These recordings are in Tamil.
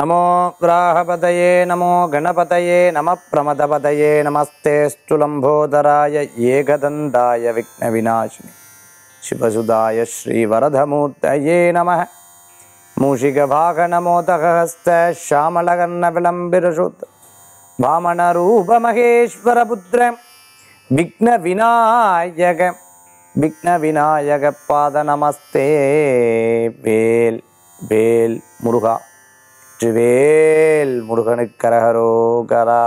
नमो ग्राहपतये नमो गणपतये नमः प्रमदपतये नमस्तेऽस्तु लम्बोदराय एकदन्ताय विघ्नविनाशिनि शिवसुदाय श्रीवरदमूर्तये नमः मूषिकभागनमोदकहस्त श्यामलकर्णविलम्बिरशुत् वामनरूपमहेश्वरपुत्र विघ्नविनायक विघ्नविनायकपादनमस्ते வேல் வேல் முருகா வெற்றிவேல் முருகனுக்கரகரோகரா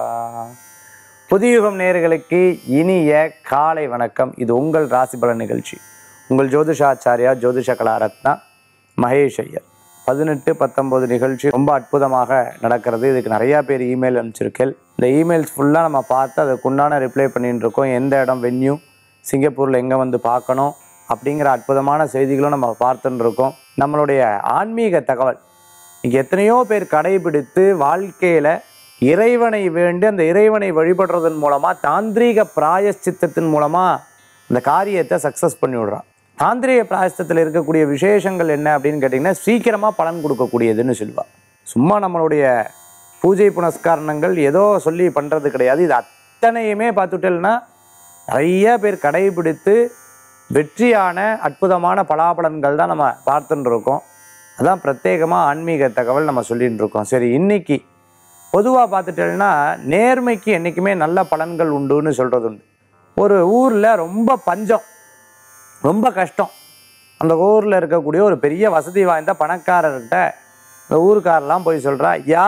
புதியுகம் நேயர்களுக்கு இனிய காலை வணக்கம் இது உங்கள் ராசி பலன் நிகழ்ச்சி உங்கள் ஜோதிஷாச்சாரியா ஜோதிஷ கலாரத்னா மகேஷ் ஐயர் பதினெட்டு பத்தொம்போது நிகழ்ச்சி ரொம்ப அற்புதமாக நடக்கிறது இதுக்கு நிறையா பேர் இமெயில் அனுப்பிச்சிருக்கேன் இந்த இமெயில்ஸ் ஃபுல்லாக நம்ம பார்த்து அதுக்குண்டான ரிப்ளை பண்ணிட்டு இருக்கோம் எந்த இடம் வென்யூ சிங்கப்பூரில் எங்கே வந்து பார்க்கணும் அப்படிங்கிற அற்புதமான செய்திகளும் நம்ம பார்த்துட்டு இருக்கோம் நம்மளுடைய ஆன்மீக தகவல் இங்கே எத்தனையோ பேர் கடைபிடித்து வாழ்க்கையில் இறைவனை வேண்டி அந்த இறைவனை வழிபடுறதன் மூலமாக தாந்திரீக பிராயஷ்சித்தத்தின் மூலமாக அந்த காரியத்தை சக்ஸஸ் பண்ணி விடுறான் தாந்திரீக பிராயஷ்டத்தில் இருக்கக்கூடிய விசேஷங்கள் என்ன அப்படின்னு கேட்டிங்கன்னா சீக்கிரமாக பலன் கொடுக்கக்கூடியதுன்னு சொல்லுவாள் சும்மா நம்மளுடைய பூஜை புனஸ்காரணங்கள் ஏதோ சொல்லி பண்ணுறது கிடையாது இது அத்தனையுமே பார்த்துட்டேன்னா நிறைய பேர் கடைபிடித்து வெற்றியான அற்புதமான பலாபலன்கள் தான் நம்ம பார்த்துட்டு இருக்கோம் அதான் பிரத்யேகமாக ஆன்மீக தகவல் நம்ம சொல்லிட்டு இருக்கோம் சரி இன்னைக்கு பொதுவாக பார்த்துட்டேன்னா நேர்மைக்கு என்றைக்குமே நல்ல பலன்கள் உண்டுன்னு சொல்கிறது உண்டு ஒரு ஊரில் ரொம்ப பஞ்சம் ரொம்ப கஷ்டம் அந்த ஊரில் இருக்கக்கூடிய ஒரு பெரிய வசதி வாய்ந்த பணக்காரர்கிட்ட இந்த ஊருக்காரெல்லாம் போய் சொல்கிறா ஐயா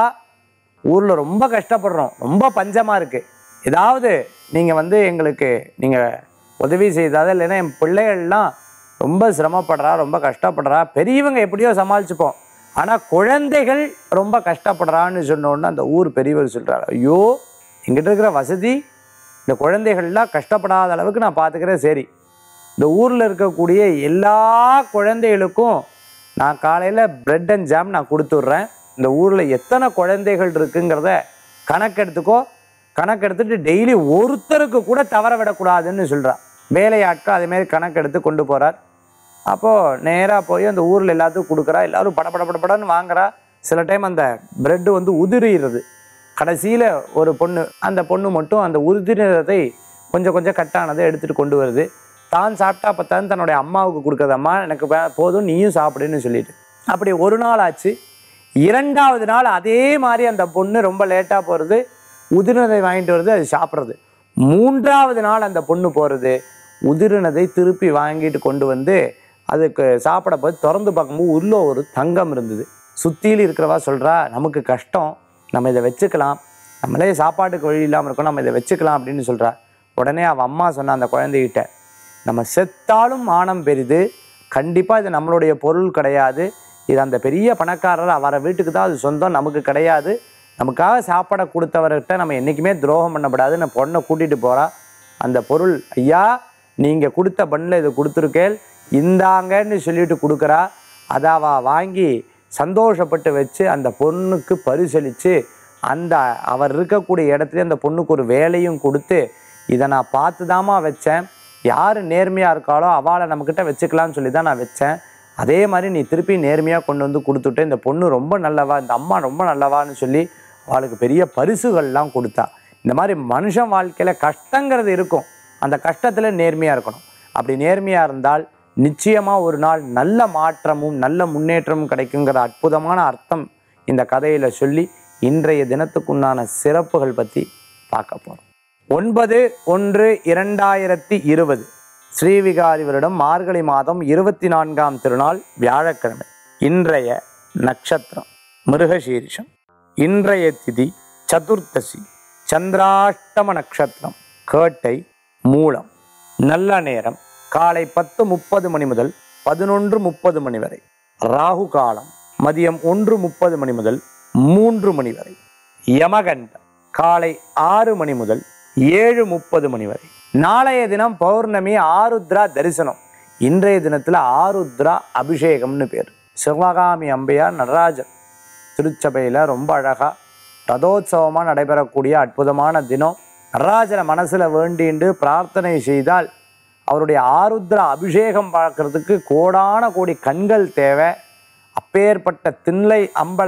ஊரில் ரொம்ப கஷ்டப்படுறோம் ரொம்ப பஞ்சமாக இருக்குது ஏதாவது நீங்கள் வந்து எங்களுக்கு நீங்கள் உதவி செய்தாத இல்லைன்னா என் பிள்ளைகள்லாம் ரொம்ப சிரமப்படுறா ரொம்ப கஷ்டப்படுறா பெரியவங்க எப்படியோ சமாளிச்சுப்போம் ஆனால் குழந்தைகள் ரொம்ப கஷ்டப்படுறான்னு சொன்னோன்னு அந்த ஊர் பெரியவர் சொல்கிறார் ஐயோ எங்கிட்ட இருக்கிற வசதி இந்த குழந்தைகள்லாம் கஷ்டப்படாத அளவுக்கு நான் பார்த்துக்கிறேன் சரி இந்த ஊரில் இருக்கக்கூடிய எல்லா குழந்தைகளுக்கும் நான் காலையில் பிரெட் அண்ட் ஜாம் நான் கொடுத்துட்றேன் இந்த ஊரில் எத்தனை குழந்தைகள் இருக்குங்கிறத கணக்கெடுத்துக்கோ கணக்கெடுத்துட்டு டெய்லி ஒருத்தருக்கு கூட தவற விடக்கூடாதுன்னு சொல்கிறான் வேலையாட்கள் அதேமாரி கணக்கெடுத்து கொண்டு போகிறார் அப்போது நேராக போய் அந்த ஊரில் எல்லாத்துக்கும் கொடுக்குறா எல்லாரும் பட பட பட படன்னு வாங்குறா சில டைம் அந்த பிரெட்டு வந்து உதிரிடுறது கடைசியில் ஒரு பொண்ணு அந்த பொண்ணு மட்டும் அந்த உதிரினதை கொஞ்சம் கொஞ்சம் கட்டானதை எடுத்துகிட்டு கொண்டு வருது தான் சாப்பிட்டா பத்தான் தன்னுடைய அம்மாவுக்கு கொடுக்குறது அம்மா எனக்கு வே- போதும் நீயும் சாப்பிடுன்னு சொல்லிட்டு அப்படி ஒரு நாள் ஆச்சு இரண்டாவது நாள் அதே மாதிரி அந்த பொண்ணு ரொம்ப லேட்டாக போகிறது உதிரினதை வாங்கிட்டு வருது அது சாப்பிட்றது மூன்றாவது நாள் அந்த பொண்ணு போகிறது உதிரினதை திருப்பி வாங்கிட்டு கொண்டு வந்து அதுக்கு சாப்பிட போய் திறந்து பார்க்கும்போது உள்ள ஒரு தங்கம் இருந்தது சுற்றியில் இருக்கிறவா சொல்கிறா நமக்கு கஷ்டம் நம்ம இதை வச்சுக்கலாம் நம்மளே சாப்பாட்டுக்கு வழி இல்லாமல் இருக்கோம் நம்ம இதை வச்சுக்கலாம் அப்படின்னு சொல்கிறா உடனே அவள் அம்மா சொன்ன அந்த குழந்தைகிட்ட நம்ம செத்தாலும் மானம் பெரிது கண்டிப்பாக இது நம்மளுடைய பொருள் கிடையாது இது அந்த பெரிய பணக்காரர் அவரை வீட்டுக்கு தான் அது சொந்தம் நமக்கு கிடையாது நமக்காக சாப்பாடை கொடுத்தவர்கிட்ட நம்ம என்றைக்குமே துரோகம் பண்ணக்கூடாதுன்னு பொண்ணை கூட்டிகிட்டு போகிறா அந்த பொருள் ஐயா நீங்கள் கொடுத்த பண்ணில் இதை கொடுத்துருக்கேள் இந்தாங்கன்னு சொல்லிட்டு கொடுக்குறா அதை அவ வாங்கி சந்தோஷப்பட்டு வச்சு அந்த பொண்ணுக்கு பரிசளித்து அந்த அவர் இருக்கக்கூடிய இடத்துல அந்த பொண்ணுக்கு ஒரு வேலையும் கொடுத்து இதை நான் பார்த்து தாம்மா வச்சேன் யார் நேர்மையாக இருக்காளோ அவளை நம்மக்கிட்ட வச்சுக்கலாம்னு சொல்லி தான் நான் வச்சேன் அதே மாதிரி நீ திருப்பி நேர்மையாக கொண்டு வந்து கொடுத்துட்டு இந்த பொண்ணு ரொம்ப நல்லவா இந்த அம்மா ரொம்ப நல்லவான்னு சொல்லி அவளுக்கு பெரிய பரிசுகள்லாம் கொடுத்தா இந்த மாதிரி மனுஷன் வாழ்க்கையில் கஷ்டங்கிறது இருக்கும் அந்த கஷ்டத்தில் நேர்மையாக இருக்கணும் அப்படி நேர்மையாக இருந்தால் நிச்சயமாக ஒரு நாள் நல்ல மாற்றமும் நல்ல முன்னேற்றமும் கிடைக்குங்கிற அற்புதமான அர்த்தம் இந்த கதையில் சொல்லி இன்றைய தினத்துக்குண்டான சிறப்புகள் பற்றி பார்க்க போகிறோம் ஒன்பது ஒன்று இரண்டாயிரத்தி இருபது ஸ்ரீவிகாரி வருடம் மார்கழி மாதம் இருபத்தி நான்காம் திருநாள் வியாழக்கிழமை இன்றைய நட்சத்திரம் மிருகசீரிஷம் இன்றைய திதி சதுர்த்தசி சந்திராஷ்டம நட்சத்திரம் கேட்டை மூலம் நல்ல நேரம் காலை பத்து முப்பது மணி முதல் பதினொன்று முப்பது மணி வரை ராகு காலம் மதியம் ஒன்று முப்பது மணி முதல் மூன்று மணி வரை யமகண்டம் காலை ஆறு மணி முதல் ஏழு முப்பது மணி வரை நாளைய தினம் பௌர்ணமி ஆருத்ரா தரிசனம் இன்றைய தினத்தில் ஆருத்ரா அபிஷேகம்னு பேர் சிவகாமி அம்பையார் நடராஜர் திருச்சபையில் ரொம்ப அழகாக ரதோத்சவமாக நடைபெறக்கூடிய அற்புதமான தினம் நடராஜரை மனசில் வேண்டிண்டு பிரார்த்தனை செய்தால் அவருடைய ஆருத்ரா அபிஷேகம் பார்க்கறதுக்கு கோடான கோடி கண்கள் தேவை அப்பேற்பட்ட திண்லை அம்பல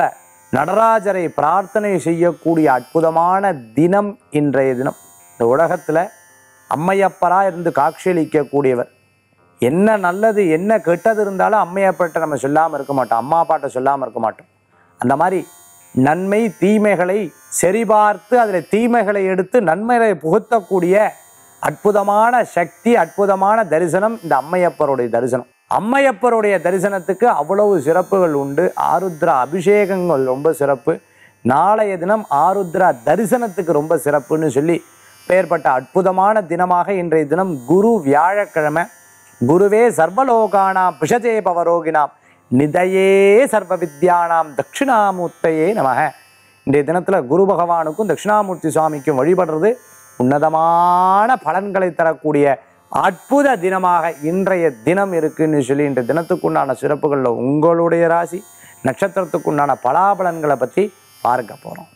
நடராஜரை பிரார்த்தனை செய்யக்கூடிய அற்புதமான தினம் இன்றைய தினம் இந்த உலகத்தில் அம்மையப்பரா இருந்து காட்சியளிக்கக்கூடியவர் என்ன நல்லது என்ன கெட்டது இருந்தாலும் அம்மையப்பட்ட நம்ம சொல்லாமல் இருக்க மாட்டோம் அம்மா அப்பாட்ட சொல்லாமல் இருக்க மாட்டோம் அந்த மாதிரி நன்மை தீமைகளை சரிபார்த்து அதில் தீமைகளை எடுத்து நன்மைகளை புகுத்தக்கூடிய அற்புதமான சக்தி அற்புதமான தரிசனம் இந்த அம்மையப்பருடைய தரிசனம் அம்மையப்பருடைய தரிசனத்துக்கு அவ்வளவு சிறப்புகள் உண்டு ஆருத்ரா அபிஷேகங்கள் ரொம்ப சிறப்பு நாளைய தினம் ஆருத்ரா தரிசனத்துக்கு ரொம்ப சிறப்புன்னு சொல்லி பெயர்பட்ட அற்புதமான தினமாக இன்றைய தினம் குரு வியாழக்கிழமை குருவே சர்வலோகானாம் பிஷஜே பவரோகினாம் நிதையே சர்வ வித்யானாம் தட்சிணாமூர்த்தையே நமக இன்றைய தினத்தில் குரு பகவானுக்கும் தட்சிணாமூர்த்தி சுவாமிக்கும் வழிபடுறது உன்னதமான பலன்களை தரக்கூடிய அற்புத தினமாக இன்றைய தினம் இருக்குன்னு சொல்லி இன்றைய தினத்துக்குண்டான சிறப்புகளில் உங்களுடைய ராசி நட்சத்திரத்துக்குண்டான பலாபலன்களை பற்றி பார்க்க போகிறோம்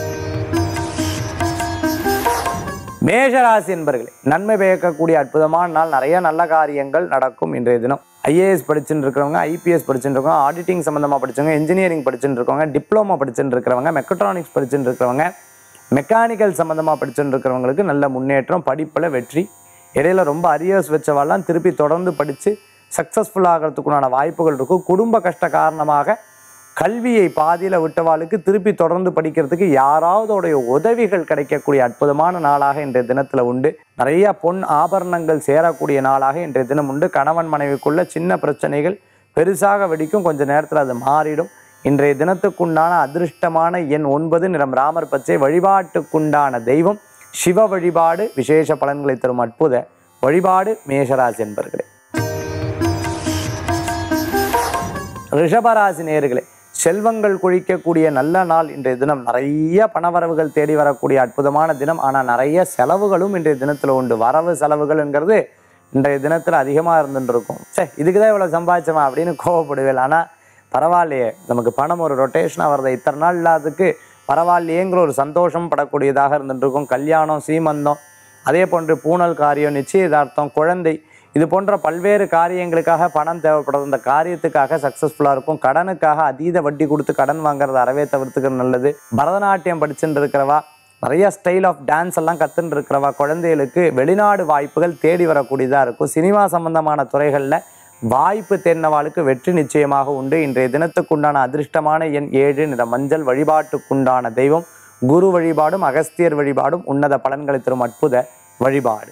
மேஷராசி என்பர்களே நன்மை பயக்கக்கூடிய அற்புதமான நாள் நிறைய நல்ல காரியங்கள் நடக்கும் இன்றைய தினம் ஐஏஎஸ் படிச்சுட்டு இருக்கிறவங்க ஐபிஎஸ் படிச்சுட்டு இருக்கவங்க ஆடிட்டிங் சம்மந்தமாக படிச்சவங்க இன்ஜினியரிங் படிச்சுட்டு இருக்கவங்க டிப்ளமோ படிச்சுட்டு இருக்கிறவங்க மெக்கட்ரானிக்ஸ் படிச்சுட்டு இருக்கிறவங்க மெக்கானிக்கல் சம்மந்தமாக படிச்சுட்டு இருக்கிறவங்களுக்கு நல்ல முன்னேற்றம் படிப்பில் வெற்றி இடையில ரொம்ப அரியர்ஸ் வச்சவாலாம் திருப்பி தொடர்ந்து படித்து சக்ஸஸ்ஃபுல் ஆகிறதுக்குண்டான வாய்ப்புகள் இருக்கும் குடும்ப கஷ்ட காரணமாக கல்வியை பாதியில் விட்டவாளுக்கு திருப்பி தொடர்ந்து படிக்கிறதுக்கு யாராவதோடைய உதவிகள் கிடைக்கக்கூடிய அற்புதமான நாளாக இன்றைய தினத்தில் உண்டு நிறைய பொன் ஆபரணங்கள் சேரக்கூடிய நாளாக இன்றைய தினம் உண்டு கணவன் மனைவிக்குள்ள சின்ன பிரச்சனைகள் பெருசாக வெடிக்கும் கொஞ்ச நேரத்தில் அது மாறிடும் இன்றைய தினத்துக்குண்டான அதிர்ஷ்டமான எண் ஒன்பது நிறம் ராமர் பச்சை வழிபாட்டுக்குண்டான தெய்வம் சிவ வழிபாடு விசேஷ பலன்களை தரும் அற்புத வழிபாடு மேஷராசி என்பர்களே ரிஷபராசி நேர்களே செல்வங்கள் கொழிக்கக்கூடிய நல்ல நாள் இன்றைய தினம் நிறைய பணவரவுகள் தேடி வரக்கூடிய அற்புதமான தினம் ஆனால் நிறைய செலவுகளும் இன்றைய தினத்தில் உண்டு வரவு செலவுகள்ங்கிறது இன்றைய தினத்தில் அதிகமாக இருந்துட்டு இருக்கும் சே இதுக்கு தான் இவ்வளோ சம்பாதிச்சோமா அப்படின்னு கோவப்படுவேன் ஆனால் பரவாயில்லையே நமக்கு பணம் ஒரு ரொட்டேஷனாக வருது இத்தனை நாள் இல்லாததுக்கு பரவாயில்லையேங்கிற ஒரு சந்தோஷம் படக்கூடியதாக இருந்துட்டு இருக்கும் கல்யாணம் சீமந்தம் அதே போன்று பூணல் காரியம் நிச்சயதார்த்தம் குழந்தை இது போன்ற பல்வேறு காரியங்களுக்காக பணம் தேவைப்படுறது இந்த காரியத்துக்காக சக்ஸஸ்ஃபுல்லாக இருக்கும் கடனுக்காக அதீத வட்டி கொடுத்து கடன் வாங்குறது அறவே தவிர்த்துக்கிறது நல்லது பரதநாட்டியம் படிச்சுட்டு இருக்கிறவா நிறைய ஸ்டைல் ஆஃப் டான்ஸ் எல்லாம் கற்றுன்னு இருக்கிறவா குழந்தைகளுக்கு வெளிநாடு வாய்ப்புகள் தேடி வரக்கூடியதாக இருக்கும் சினிமா சம்பந்தமான துறைகளில் வாய்ப்பு தேர்ந்தவாளுக்கு வெற்றி நிச்சயமாக உண்டு இன்றைய தினத்துக்குண்டான அதிர்ஷ்டமான எண் ஏழு நிற மஞ்சள் வழிபாட்டுக்குண்டான தெய்வம் குரு வழிபாடும் அகஸ்தியர் வழிபாடும் உன்னத பலன்களை தரும் அற்புத வழிபாடு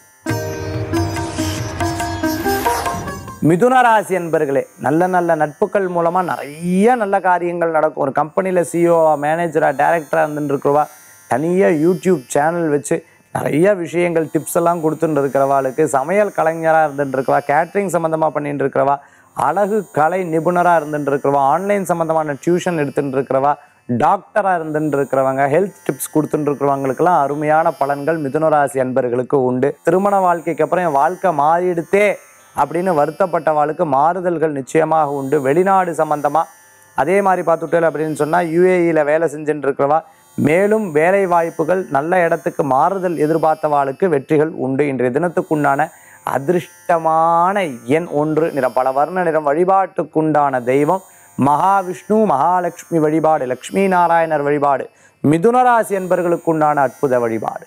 மிதுன ராசி என்பர்களே நல்ல நல்ல நட்புகள் மூலமாக நிறைய நல்ல காரியங்கள் நடக்கும் ஒரு கம்பெனியில் சிஓவா மேனேஜராக டைரக்டராக இருந்துட்டு இருக்கிறவா தனியாக யூடியூப் சேனல் வச்சு நிறைய விஷயங்கள் டிப்ஸ் எல்லாம் கொடுத்துட்டு இருக்கிறவாளுக்கு சமையல் கலைஞராக இருந்துட்டு இருக்கிறவா கேட்ரிங் சம்மந்தமாக பண்ணிட்டு இருக்கிறவா அழகு கலை நிபுணராக இருந்துட்டு இருக்கிறவா ஆன்லைன் சம்மந்தமான டியூஷன் எடுத்துட்டு இருக்கிறவா டாக்டராக இருந்துட்டு இருக்கிறவங்க ஹெல்த் டிப்ஸ் கொடுத்துட்டு இருக்கிறவங்களுக்கெல்லாம் அருமையான பலன்கள் மிதுனராசி அன்பர்களுக்கு உண்டு திருமண வாழ்க்கைக்கு அப்புறம் என் வாழ்க்கை மாறிடுத்தே அப்படின்னு வருத்தப்பட்டவாளுக்கு மாறுதல்கள் நிச்சயமாக உண்டு வெளிநாடு சம்பந்தமாக அதே மாதிரி பார்த்துட்டேன் அப்படின்னு சொன்னால் யூஏஇயில் வேலை செஞ்சுட்டு இருக்கிறவா மேலும் வேலை வாய்ப்புகள் நல்ல இடத்துக்கு மாறுதல் எதிர்பார்த்தவாளுக்கு வெற்றிகள் உண்டு இன்றைய தினத்துக்குண்டான அதிர்ஷ்டமான எண் ஒன்று நிறம் பல வர்ண நிறம் வழிபாட்டுக்குண்டான தெய்வம் மகாவிஷ்ணு மகாலட்சுமி வழிபாடு லக்ஷ்மி நாராயணர் வழிபாடு மிதுனராசி என்பர்களுக்குண்டான அற்புத வழிபாடு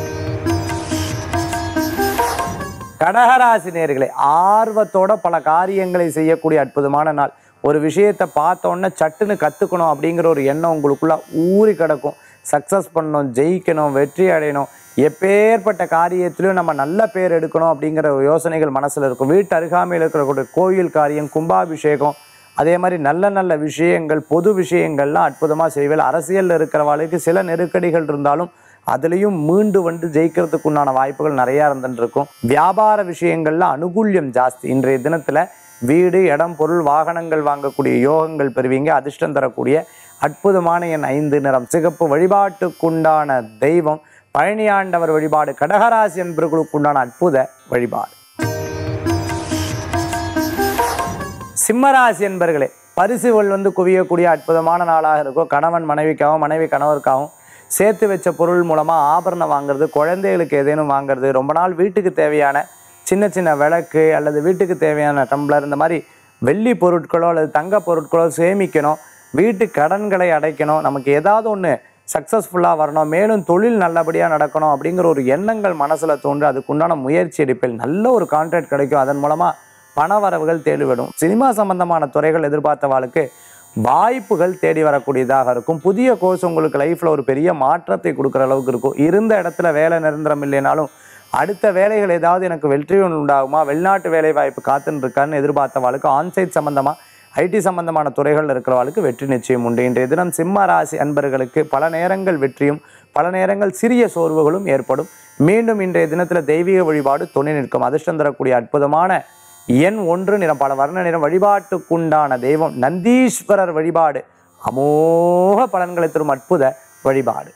கடகராசி நேர்களே ஆர்வத்தோட பல காரியங்களை செய்யக்கூடிய அற்புதமான நாள் ஒரு விஷயத்தை பார்த்த உடனே சட்டுன்னு கற்றுக்கணும் அப்படிங்கிற ஒரு எண்ணம் உங்களுக்குள்ள ஊறி கிடக்கும் சக்ஸஸ் பண்ணணும் ஜெயிக்கணும் வெற்றி அடையணும் எப்பேற்பட்ட காரியத்திலையும் நம்ம நல்ல பேர் எடுக்கணும் அப்படிங்கிற ஒரு யோசனைகள் மனசில் இருக்கும் வீட்டு அருகாமையில் இருக்கக்கூடிய கோயில் காரியம் கும்பாபிஷேகம் அதே மாதிரி நல்ல நல்ல விஷயங்கள் பொது விஷயங்கள்லாம் அற்புதமாக செய்வேன் அரசியலில் இருக்கிறவாளுக்கு சில நெருக்கடிகள் இருந்தாலும் அதுலேயும் மீண்டு வந்து ஜெயிக்கிறதுக்கு உண்டான வாய்ப்புகள் நிறையா இருந்துட்டு இருக்கும் வியாபார விஷயங்கள்ல அனுகூல்யம் ஜாஸ்தி இன்றைய தினத்தில் வீடு இடம் பொருள் வாகனங்கள் வாங்கக்கூடிய யோகங்கள் பெறுவீங்க அதிர்ஷ்டம் தரக்கூடிய அற்புதமான என் ஐந்து நிறம் சிகப்பு வழிபாட்டுக்குண்டான தெய்வம் பழனியாண்டவர் வழிபாடு கடகராசி என்பவர்களுக்குண்டான அற்புத வழிபாடு சிம்மராசி என்பர்களே பரிசுகள் வந்து குவியக்கூடிய அற்புதமான நாளாக இருக்கும் கணவன் மனைவிக்காகவும் மனைவி கணவருக்காகவும் சேர்த்து வச்ச பொருள் மூலமாக ஆபரணம் வாங்குறது குழந்தைகளுக்கு ஏதேனும் வாங்குறது ரொம்ப நாள் வீட்டுக்கு தேவையான சின்ன சின்ன விளக்கு அல்லது வீட்டுக்கு தேவையான டம்ளர் இந்த மாதிரி வெள்ளி பொருட்களோ அல்லது தங்க பொருட்களோ சேமிக்கணும் வீட்டு கடன்களை அடைக்கணும் நமக்கு ஏதாவது ஒன்று சக்ஸஸ்ஃபுல்லாக வரணும் மேலும் தொழில் நல்லபடியாக நடக்கணும் அப்படிங்கிற ஒரு எண்ணங்கள் மனசில் தோன்று அதுக்குண்டான முயற்சி எடுப்பில் நல்ல ஒரு கான்ட்ராக்ட் கிடைக்கும் அதன் மூலமாக பண வரவுகள் தேடிவிடும் சினிமா சம்பந்தமான துறைகள் எதிர்பார்த்தவாளுக்கு வாய்ப்புகள் தேடி வரக்கூடியதாக இருக்கும் புதிய கோர்ஸ் உங்களுக்கு லைஃப்பில் ஒரு பெரிய மாற்றத்தை கொடுக்குற அளவுக்கு இருக்கும் இருந்த இடத்துல வேலை நிரந்தரம் இல்லைனாலும் அடுத்த வேலைகள் ஏதாவது எனக்கு வெற்றி உண்டாகுமா வெளிநாட்டு வேலை வாய்ப்பு காத்துன்னு இருக்கான்னு எதிர்பார்த்தவாளுக்கு ஆன்சைட் சம்பந்தமாக ஐடி சம்பந்தமான துறைகள் இருக்கிறவளுக்கு வெற்றி நிச்சயம் உண்டு இன்றைய தினம் சிம்ம ராசி அன்பர்களுக்கு பல நேரங்கள் வெற்றியும் பல நேரங்கள் சிறிய சோர்வுகளும் ஏற்படும் மீண்டும் இன்றைய தினத்தில் தெய்வீக வழிபாடு துணை நிற்கும் அதிர்ஷ்டம் தரக்கூடிய அற்புதமான எண் ஒன்று நிறம் பல வர்ண நிறம் வழிபாட்டுக்குண்டான தெய்வம் நந்தீஸ்வரர் வழிபாடு அமோக பலன்களை தரும் அற்புத வழிபாடு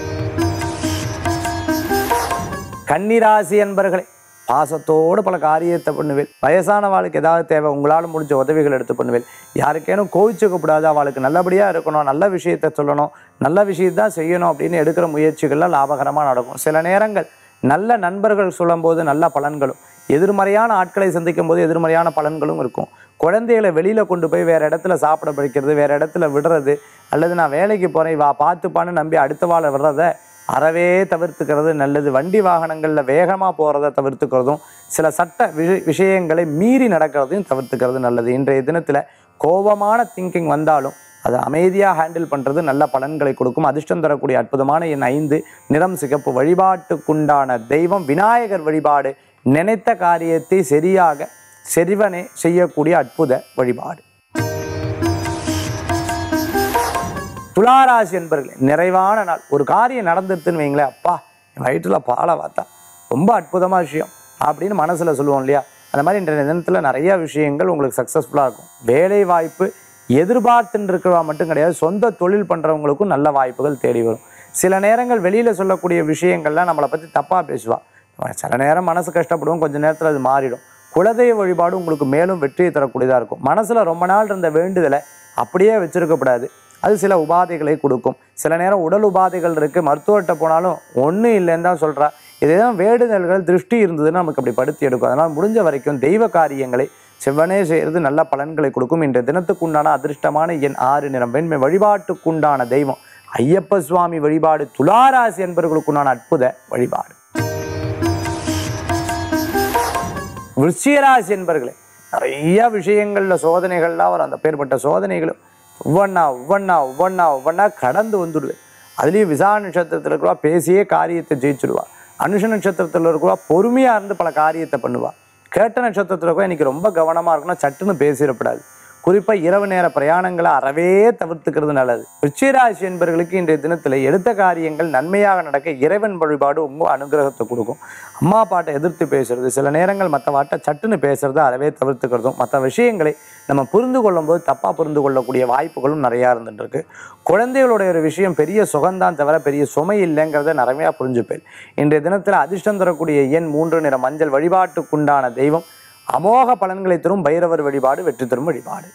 கன்னிராசி அன்பர்களே பாசத்தோடு பல காரியத்தை பண்ணுவேன் வயசான வாழ்க்கை ஏதாவது தேவை உங்களால் முடிஞ்ச உதவிகள் எடுத்து பண்ணுவேன் யாருக்கேனும் கோவிச்சுக்கப்படாது அவளுக்கு நல்லபடியாக இருக்கணும் நல்ல விஷயத்தை சொல்லணும் நல்ல விஷயத்தான் செய்யணும் அப்படின்னு எடுக்கிற முயற்சிகள்லாம் லாபகரமாக நடக்கும் சில நேரங்கள் நல்ல நண்பர்கள் சொல்லும்போது நல்ல பலன்களும் எதிர்மறையான ஆட்களை சந்திக்கும் போது எதிர்மறையான பலன்களும் இருக்கும் குழந்தைகளை வெளியில் கொண்டு போய் வேறு இடத்துல சாப்பிட வைக்கிறது வேறு இடத்துல விடுறது அல்லது நான் வேலைக்கு போகிறேன் வா பார்த்துப்பான்னு நம்பி அடுத்த வாழை விடுறத அறவே தவிர்த்துக்கிறது நல்லது வண்டி வாகனங்களில் வேகமாக போகிறத தவிர்த்துக்கிறதும் சில சட்ட விஷ விஷயங்களை மீறி நடக்கிறதையும் தவிர்த்துக்கிறது நல்லது இன்றைய தினத்தில் கோபமான திங்கிங் வந்தாலும் அதை அமைதியாக ஹேண்டில் பண்ணுறது நல்ல பலன்களை கொடுக்கும் அதிர்ஷ்டம் தரக்கூடிய அற்புதமான என் ஐந்து நிறம் சிகப்பு வழிபாட்டுக்குண்டான தெய்வம் விநாயகர் வழிபாடு நினைத்த காரியத்தை சரியாக செறிவனே செய்யக்கூடிய அற்புத வழிபாடு துளாராசி என்பர்களே நிறைவான நாள் ஒரு காரியம் நடந்துருதுன்னு வைங்களேன் அப்பா என் வயிற்றில் பாலை பார்த்தா ரொம்ப அற்புதமான விஷயம் அப்படின்னு மனசில் சொல்லுவோம் இல்லையா அந்த மாதிரி இன்றைய தினத்தில் நிறைய விஷயங்கள் உங்களுக்கு சக்ஸஸ்ஃபுல்லாக இருக்கும் வேலை வாய்ப்பு எதிர்பார்த்துன்னு இருக்கிறவா மட்டும் கிடையாது சொந்த தொழில் பண்ணுறவங்களுக்கும் நல்ல வாய்ப்புகள் தேடி வரும் சில நேரங்கள் வெளியில் சொல்லக்கூடிய விஷயங்கள்லாம் நம்மளை பற்றி தப்பாக பேசுவா சில நேரம் மனசு கஷ்டப்படுவோம் கொஞ்ச நேரத்தில் அது மாறிடும் குலதெய்வ வழிபாடு உங்களுக்கு மேலும் வெற்றியை தரக்கூடியதாக இருக்கும் மனசில் ரொம்ப நாள் இருந்த வேண்டுதலை அப்படியே வச்சிருக்கக்கூடாது அது சில உபாதைகளை கொடுக்கும் சில நேரம் உடல் உபாதைகள் இருக்குது மருத்துவர்கிட்ட போனாலும் ஒன்றும் இல்லைன்னு தான் சொல்கிறா இதேதான் வேண்டுதல்கள் திருஷ்டி இருந்ததுன்னு நமக்கு அப்படி படுத்தி எடுக்கும் அதனால் முடிஞ்ச வரைக்கும் தெய்வ காரியங்களை செவ்வனே செய்கிறது நல்ல பலன்களை கொடுக்கும் இன்றைய தினத்துக்குண்டான அதிர்ஷ்டமான எண் ஆறு நிறம் வெண்மை வழிபாட்டுக்குண்டான தெய்வம் ஐயப்ப சுவாமி வழிபாடு துளாராசி என்பவர்களுக்குண்டான அற்புத வழிபாடு விருச்சிகராசி என்பர்களே நிறைய விஷயங்களில் சோதனைகள்லாம் வரும் அந்த பேர்பட்ட சோதனைகளும் ஒவ்வொன்றா ஒவ்வொன்றா ஒவ்வொன்றா ஒவ்வொன்றா கடந்து வந்துடுவேன் அதுலேயும் விசா நட்சத்திரத்தில் இருக்கிறவா பேசியே காரியத்தை ஜெயிச்சிடுவா அனுஷ நட்சத்திரத்தில் இருக்கிறவா பொறுமையாக இருந்து பல காரியத்தை பண்ணுவா கேட்ட நட்சத்திரத்தில் இருக்கவா இன்னைக்கு ரொம்ப கவனமாக இருக்கணும் சட்டுன்னு பேசிடக்கூடாது குறிப்பாக இரவு நேர பிரயாணங்களை அறவே தவிர்த்துக்கிறது நல்லது ரிச்சிராசி என்பவர்களுக்கு இன்றைய தினத்தில் எடுத்த காரியங்கள் நன்மையாக நடக்க இறைவன் வழிபாடு உங்க அனுகிரகத்தை கொடுக்கும் அம்மா பாட்டை எதிர்த்து பேசுறது சில நேரங்கள் மற்ற வாட்டை சட்டுன்னு பேசுறது அறவே தவிர்த்துக்கிறதும் மற்ற விஷயங்களை நம்ம புரிந்து கொள்ளும்போது தப்பாக புரிந்து கொள்ளக்கூடிய வாய்ப்புகளும் நிறையா இருந்துட்டு இருக்கு குழந்தைகளுடைய ஒரு விஷயம் பெரிய சுகம்தான் தவிர பெரிய சுமை இல்லைங்கிறத நிறையா புரிஞ்சுப்பேன் இன்றைய தினத்தில் அதிர்ஷ்டம் தரக்கூடிய எண் மூன்று நிற மஞ்சள் வழிபாட்டுக்குண்டான தெய்வம் அமோக பலன்களை தரும் பைரவர் வழிபாடு வெற்றி தரும் வழிபாடு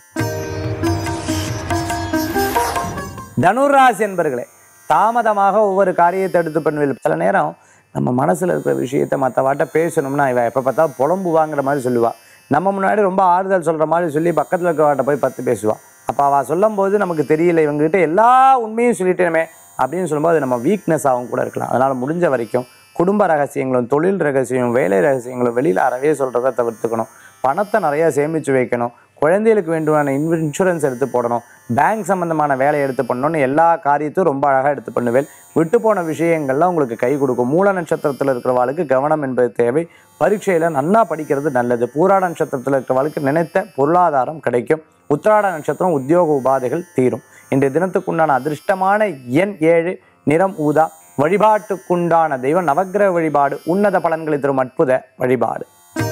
தனுராசி என்பர்களே தாமதமாக ஒவ்வொரு காரியத்தை எடுத்து பண்ணுவேன் சில நேரம் நம்ம மனசுல இருக்கிற விஷயத்தை மற்றவாட்ட பேசணும்னா இவ எப்போ பார்த்தா புலம்புவாங்கிற மாதிரி சொல்லுவா நம்ம முன்னாடி ரொம்ப ஆறுதல் சொல்ற மாதிரி சொல்லி பக்கத்தில் இருக்கிறவாட்ட போய் பத்து பேசுவா அப்போ அவள் சொல்லும்போது நமக்கு தெரியல இவங்ககிட்ட எல்லா உண்மையும் சொல்லிட்டேனே அப்படின்னு சொல்லும்போது அது நம்ம வீக்னஸ் ஆகும் கூட இருக்கலாம் அதனால் முடிஞ்ச வரைக்கும் குடும்ப ரகசியங்களும் தொழில் ரகசியம் வேலை ரகசியங்களும் வெளியில் அறவே சொல்கிறத தவிர்த்துக்கணும் பணத்தை நிறையா சேமித்து வைக்கணும் குழந்தைகளுக்கு வேண்டுமான இன்வ இன்சூரன்ஸ் எடுத்து போடணும் பேங்க் சம்மந்தமான வேலையை எடுத்து பண்ணணும்னு எல்லா காரியத்தையும் ரொம்ப அழகாக எடுத்து பண்ணுவேன் விட்டு போன விஷயங்கள்லாம் உங்களுக்கு கை கொடுக்கும் மூல நட்சத்திரத்தில் இருக்கிறவாளுக்கு கவனம் என்பது தேவை பரீட்சையில் நன்னா படிக்கிறது நல்லது பூராட நட்சத்திரத்தில் இருக்கிறவாளுக்கு நினைத்த பொருளாதாரம் கிடைக்கும் உத்திராட நட்சத்திரம் உத்தியோக உபாதைகள் தீரும் இன்றைய தினத்துக்குண்டான அதிர்ஷ்டமான எண் ஏழு நிறம் ஊதா வழிபாட்டுக்குண்டான தெய்வம் நவக்கிரக வழிபாடு உன்னத பலன்களை தரும் அற்புத வழிபாடு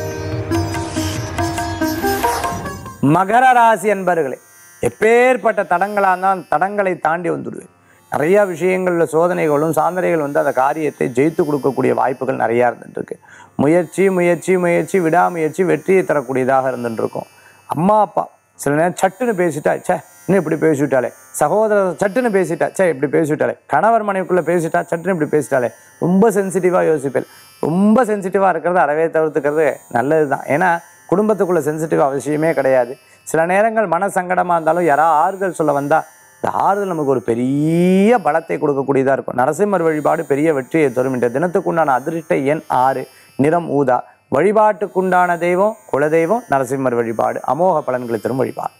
மகர ராசி என்பர்களே எப்பேற்பட்ட தடங்களாக இருந்தால் தடங்களை தாண்டி வந்துடுவேன் நிறைய விஷயங்களில் சோதனைகளும் சாதனைகள் வந்து அந்த காரியத்தை ஜெயித்து கொடுக்கக்கூடிய வாய்ப்புகள் நிறையா இருந்துட்டுருக்கு முயற்சி முயற்சி முயற்சி விடாமுயற்சி வெற்றியை தரக்கூடியதாக இருந்துட்டு இருக்கும் அம்மா அப்பா சில நேரம் சட்டுன்னு பேசிட்டா ச்சே இன்னும் இப்படி பேசிவிட்டாலே சகோதரர் சட்டுன்னு பேசிட்டா ச்சே இப்படி பேசிவிட்டாலே கணவர் மனைவிக்குள்ளே பேசிட்டா சட்டுன்னு இப்படி பேசிட்டாலே ரொம்ப சென்சிட்டிவாக யோசிப்பேன் ரொம்ப சென்சிட்டிவாக இருக்கிறது அறவே தவிர்த்துக்கிறது நல்லது தான் ஏன்னா குடும்பத்துக்குள்ள சென்சிட்டிவ் அவசியமே கிடையாது சில நேரங்கள் மன சங்கடமாக இருந்தாலும் யாராவது ஆறுதல் சொல்ல வந்தால் இந்த ஆறுதல் நமக்கு ஒரு பெரிய பலத்தை கொடுக்கக்கூடியதாக இருக்கும் நரசிம்மர் வழிபாடு பெரிய வெற்றியை தரும் என்ற தினத்துக்குண்டான அதிர்ஷ்ட எண் ஆறு நிறம் ஊதா வழிபாட்டுக்குண்டான தெய்வம் குலதெய்வம் நரசிம்மர் வழிபாடு அமோக பலன்களை தரும் வழிபாடு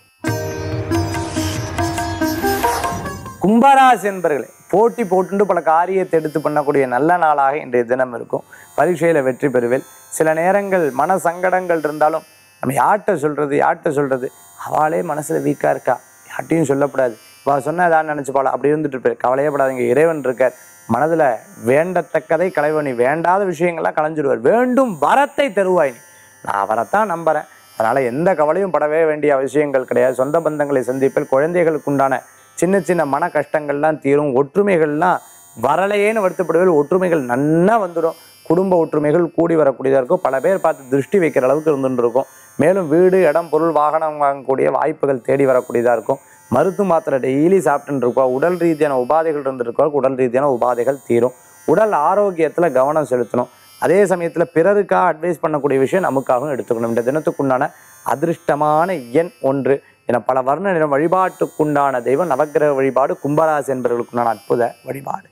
கும்பராசி என்பர்களே போட்டி போட்டுண்டு பல காரியத்தை எடுத்து பண்ணக்கூடிய நல்ல நாளாக இன்றைய தினம் இருக்கும் பரீட்சையில் வெற்றி பெறுவேன் சில நேரங்கள் மன சங்கடங்கள் இருந்தாலும் நம்ம யார்கிட்ட சொல்கிறது யார்கிட்ட சொல்கிறது அவளே மனசில் வீக்காக இருக்கா யார்ட்டையும் சொல்லக்கூடாது வா சொன்னா ஏதாவது நினச்சிப்பாளா அப்படி இருந்துட்டு இருப்பார் கவலையே படாதீங்க இறைவன் இருக்கார் மனதில் வேண்டத்தக்கதை களைவனி வேண்டாத விஷயங்கள்லாம் களைஞ்சிடுவார் வேண்டும் வரத்தை தருவாய் நீ நான் அவரைத்தான் நம்புகிறேன் அதனால் எந்த கவலையும் படவே வேண்டிய அவசியங்கள் கிடையாது சொந்த பந்தங்களை சந்திப்பில் குழந்தைகளுக்கு உண்டான சின்ன சின்ன மன கஷ்டங்கள்லாம் தீரும் ஒற்றுமைகள்லாம் வரலையேன்னு வருத்தப்படுவதில் ஒற்றுமைகள் நன்னா வந்துடும் குடும்ப ஒற்றுமைகள் கூடி வரக்கூடியதாக இருக்கும் பல பேர் பார்த்து திருஷ்டி வைக்கிற அளவுக்கு இருந்துட்டு இருக்கும் மேலும் வீடு இடம் பொருள் வாகனம் வாங்கக்கூடிய வாய்ப்புகள் தேடி வரக்கூடியதாக இருக்கும் மருத்துவ மாத்திரை டெய்லி சாப்பிட்டுட்டு இருக்கோம் உடல் ரீதியான உபாதைகள் இருந்திருக்கோம் உடல் ரீதியான உபாதைகள் தீரும் உடல் ஆரோக்கியத்தில் கவனம் செலுத்தணும் அதே சமயத்தில் பிறருக்காக அட்வைஸ் பண்ணக்கூடிய விஷயம் நமக்காகவும் எடுத்துக்கணும் இந்த தினத்துக்குண்டான அதிர்ஷ்டமான எண் ஒன்று என பல வர்ண நிறம் வழிபாட்டுக்குண்டான தெய்வம் நவக்கிரக வழிபாடு கும்பராசி என்பவர்களுக்குண்டான அற்புத வழிபாடு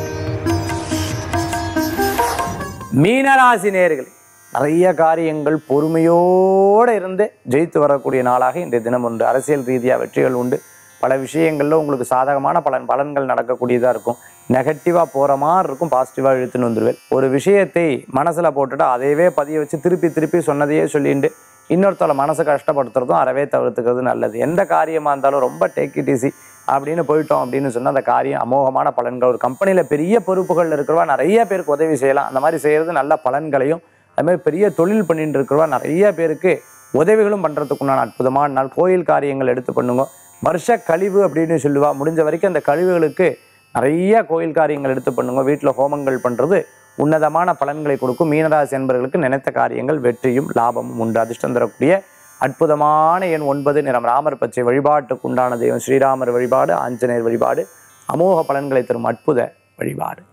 மீனராசி நேர்கள் நிறைய காரியங்கள் பொறுமையோடு இருந்து ஜெயித்து வரக்கூடிய நாளாக இன்றைய தினம் உண்டு அரசியல் ரீதியாக வெற்றிகள் உண்டு பல விஷயங்களில் உங்களுக்கு சாதகமான பலன் பலன்கள் நடக்கக்கூடியதாக இருக்கும் நெகட்டிவாக போகிற மாதிரி இருக்கும் பாசிட்டிவாக இழுத்துன்னு வந்துடுவேன் ஒரு விஷயத்தை மனசில் போட்டுட்டு அதையவே பதிய வச்சு திருப்பி திருப்பி சொன்னதையே சொல்லிட்டு இன்னொருத்தவளை மனசை கஷ்டப்படுத்துறதும் அறவே தவிர்த்துக்கிறது நல்லது எந்த காரியமாக இருந்தாலும் ரொம்ப டேக் இட் ஈஸி அப்படின்னு போயிட்டோம் அப்படின்னு சொன்னால் அந்த காரியம் அமோகமான பலன்கள் ஒரு கம்பெனியில் பெரிய பொறுப்புகள் இருக்கிறவா நிறைய பேருக்கு உதவி செய்யலாம் அந்த மாதிரி செய்கிறது நல்ல பலன்களையும் அது மாதிரி பெரிய தொழில் பண்ணிட்டு இருக்கிறவா நிறைய பேருக்கு உதவிகளும் பண்ணுறதுக்குண்டான அற்புதமான நாள் கோயில் காரியங்கள் எடுத்து பண்ணுங்க வருஷ கழிவு அப்படின்னு சொல்லுவா முடிஞ்ச வரைக்கும் அந்த கழிவுகளுக்கு நிறைய கோயில் காரியங்கள் எடுத்து பண்ணுங்க வீட்டில் ஹோமங்கள் பண்ணுறது உன்னதமான பலன்களை கொடுக்கும் மீனராசி என்பவர்களுக்கு நினைத்த காரியங்கள் வெற்றியும் லாபமும் உண்டு அதிர்ஷ்டம் தரக்கூடிய அற்புதமான எண் ஒன்பது நிறம் ராமர் பச்சை வழிபாட்டுக்கு உண்டான தெய்வம் ஸ்ரீராமர் வழிபாடு ஆஞ்சநேயர் வழிபாடு அமோக பலன்களை தரும் அற்புத வழிபாடு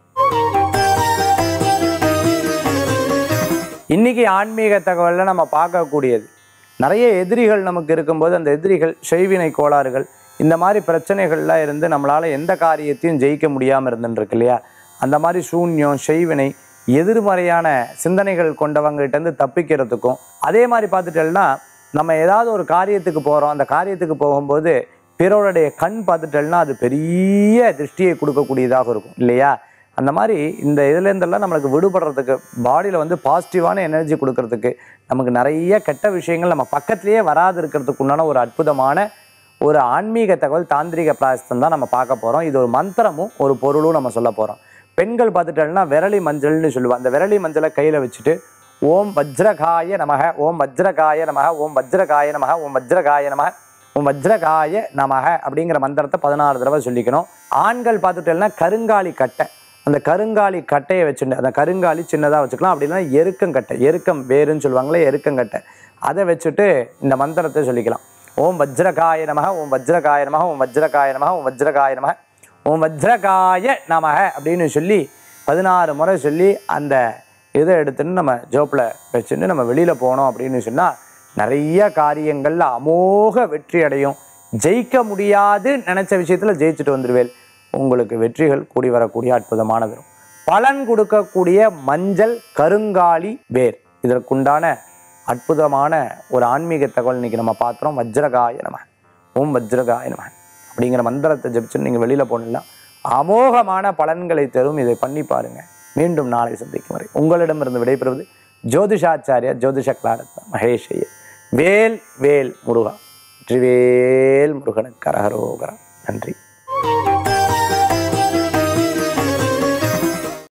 இன்னைக்கு ஆன்மீக தகவல்ல நம்ம பார்க்கக்கூடியது நிறைய எதிரிகள் நமக்கு இருக்கும்போது அந்த எதிரிகள் செய்வினை கோளாறுகள் இந்த மாதிரி பிரச்சனைகள்லாம் இருந்து நம்மளால் எந்த காரியத்தையும் ஜெயிக்க முடியாமல் இருந்துருக்கு இல்லையா அந்த மாதிரி சூன்யம் செய்வினை எதிர்மறையான சிந்தனைகள் கொண்டவங்ககிட்டேருந்து தப்பிக்கிறதுக்கும் அதே மாதிரி பார்த்துட்டேன்னா நம்ம ஏதாவது ஒரு காரியத்துக்கு போகிறோம் அந்த காரியத்துக்கு போகும்போது பிறருடைய கண் பார்த்துட்டேன்னா அது பெரிய திருஷ்டியை கொடுக்கக்கூடியதாக இருக்கும் இல்லையா அந்த மாதிரி இந்த இதுலேருந்தெல்லாம் நம்மளுக்கு விடுபடுறதுக்கு பாடியில் வந்து பாசிட்டிவான எனர்ஜி கொடுக்கறதுக்கு நமக்கு நிறைய கெட்ட விஷயங்கள் நம்ம பக்கத்துலேயே வராது இருக்கிறதுக்கு உண்டான ஒரு அற்புதமான ஒரு ஆன்மீக தகவல் தாந்திரிக பிராயசத்தம் தான் நம்ம பார்க்க போகிறோம் இது ஒரு மந்திரமும் ஒரு பொருளும் நம்ம சொல்ல போகிறோம் பெண்கள் பார்த்துட்டோம்னா விரலி மஞ்சள்னு சொல்லுவாங்க அந்த விரலி மஞ்சளை கையில் வச்சுட்டு ஓம் வஜ்ரகாய நமக ஓம் வஜ்ரகாய நமக ஓம் வஜ்ரகாய நமக ஓம் வஜ்ரகாய நமக ஓம் வஜ்ரகாய நமக அப்படிங்கிற மந்திரத்தை பதினாறு தடவை சொல்லிக்கணும் ஆண்கள் பார்த்துட்டோம்னா கருங்காலி கட்டை அந்த கருங்காலி கட்டையை வச்சுட்டு அந்த கருங்காலி சின்னதாக வச்சுக்கலாம் அப்படின்னா எருக்கங்கட்டை எருக்கம் வேருன்னு சொல்லுவாங்களே எருக்கங்கட்டை அதை வச்சுட்டு இந்த மந்திரத்தை சொல்லிக்கலாம் ஓம் வஜ்ரகாய நமக ஓம் வஜ்ரகாய நமக ஓம் வஜ்ரகாய நமக ஓம் வஜ்ரகாய நமக ஓம் வஜ்ரகாய நமக அப்படின்னு சொல்லி பதினாறு முறை சொல்லி அந்த இதை எடுத்துன்னு நம்ம ஜோப்பில் வச்சுட்டு நம்ம வெளியில் போனோம் அப்படின்னு சொன்னால் நிறைய காரியங்களில் அமோக வெற்றி அடையும் ஜெயிக்க முடியாது நினச்ச விஷயத்தில் ஜெயிச்சுட்டு வந்துடுவேன் உங்களுக்கு வெற்றிகள் கூடி வரக்கூடிய அற்புதமானது வரும் பலன் கொடுக்கக்கூடிய மஞ்சள் கருங்காலி வேர் இதற்குண்டான அற்புதமான ஒரு ஆன்மீக தகவல் இன்னைக்கு நம்ம பார்க்குறோம் வஜ்ரகாய நம ஓம் வஜ்ரகாய நம அப்படிங்கிற மந்திரத்தை ஜபிச்சு நீங்கள் வெளியில் போனீங்கன்னா அமோகமான பலன்களை தரும் இதை பண்ணி பாருங்க மீண்டும் நாளை சந்திக்கும் வரை உங்களிடமிருந்து விடைபெறுவது ஜோதிஷாச்சாரியா ஜோதிஷ கிளாரத்னா மகேஷ் ஐயர் வேல் வேல் முருகா வெற்றிவேல் முருகனுக்கு கரகரோகரா நன்றி